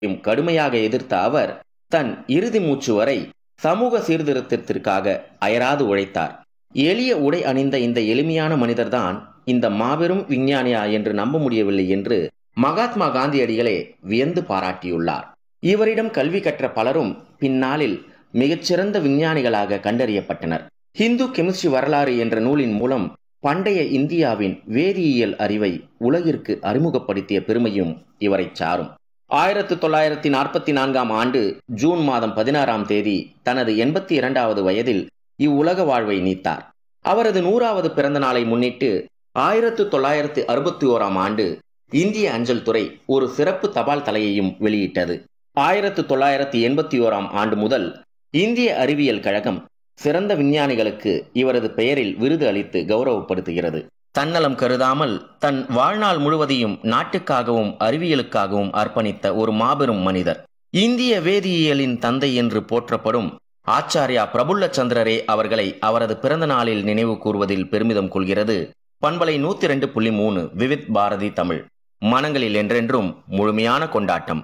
கடுமையாக எதிர்த்த அவர் தன் இறுதி மூச்சு வரை சமூக சீர்திருத்தத்திற்காக அயராது உழைத்தார் எளிய உடை அணிந்த இந்த எளிமையான மனிதர்தான் இந்த மாபெரும் விஞ்ஞானியா என்று நம்ப முடியவில்லை என்று மகாத்மா காந்தியடிகளே வியந்து பாராட்டியுள்ளார் இவரிடம் கல்வி கற்ற பலரும் பின்னாளில் மிகச்சிறந்த விஞ்ஞானிகளாக கண்டறியப்பட்டனர் ஹிந்து கெமிஸ்ட்ரி வரலாறு என்ற நூலின் மூலம் பண்டைய இந்தியாவின் வேதியியல் அறிவை உலகிற்கு அறிமுகப்படுத்திய பெருமையும் இவரை சாரும் ஆயிரத்து தொள்ளாயிரத்தி நாற்பத்தி நான்காம் ஆண்டு ஜூன் மாதம் பதினாறாம் தேதி தனது எண்பத்தி இரண்டாவது வயதில் இவ்வுலக வாழ்வை நீத்தார் அவரது நூறாவது பிறந்த நாளை முன்னிட்டு ஆயிரத்து தொள்ளாயிரத்து அறுபத்தி ஓராம் ஆண்டு இந்திய அஞ்சல் துறை ஒரு சிறப்பு தபால் தலையையும் வெளியிட்டது ஆயிரத்து தொள்ளாயிரத்தி எண்பத்தி ஓராம் ஆண்டு முதல் இந்திய அறிவியல் கழகம் சிறந்த விஞ்ஞானிகளுக்கு இவரது பெயரில் விருது அளித்து கௌரவப்படுத்துகிறது தன்னலம் கருதாமல் தன் வாழ்நாள் முழுவதையும் நாட்டுக்காகவும் அறிவியலுக்காகவும் அர்ப்பணித்த ஒரு மாபெரும் மனிதர் இந்திய வேதியியலின் தந்தை என்று போற்றப்படும் ஆச்சாரியா பிரபுல்ல சந்திரரே அவர்களை அவரது பிறந்த நாளில் நினைவு கூறுவதில் பெருமிதம் கொள்கிறது பண்பலை நூத்தி ரெண்டு புள்ளி மூணு விவித் பாரதி தமிழ் மனங்களில் என்றென்றும் முழுமையான கொண்டாட்டம்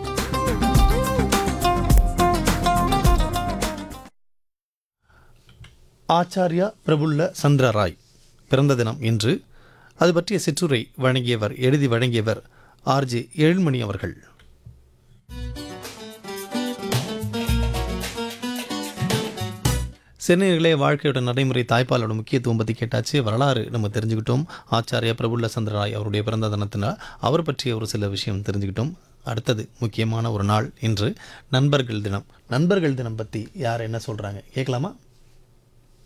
ஆச்சாரியா பிரபுல்ல சந்திரராய் பிறந்த தினம் இன்று அது பற்றிய சிற்றுரை வழங்கியவர் எழுதி வழங்கியவர் ஆர்ஜே ஏழுமணி அவர்கள் சென்னையிலே வாழ்க்கையோட நடைமுறை தாய்ப்பாலோட முக்கியத்துவம் பற்றி கேட்டாச்சு வரலாறு நம்ம தெரிஞ்சுக்கிட்டோம் ஆச்சாரியா பிரபுல்ல சந்திரராய் அவருடைய பிறந்த தினத்தினால் அவர் பற்றிய ஒரு சில விஷயம் தெரிஞ்சுக்கிட்டோம் அடுத்தது முக்கியமான ஒரு நாள் இன்று நண்பர்கள் தினம் நண்பர்கள் தினம் பற்றி யார் என்ன சொல்கிறாங்க கேட்கலாமா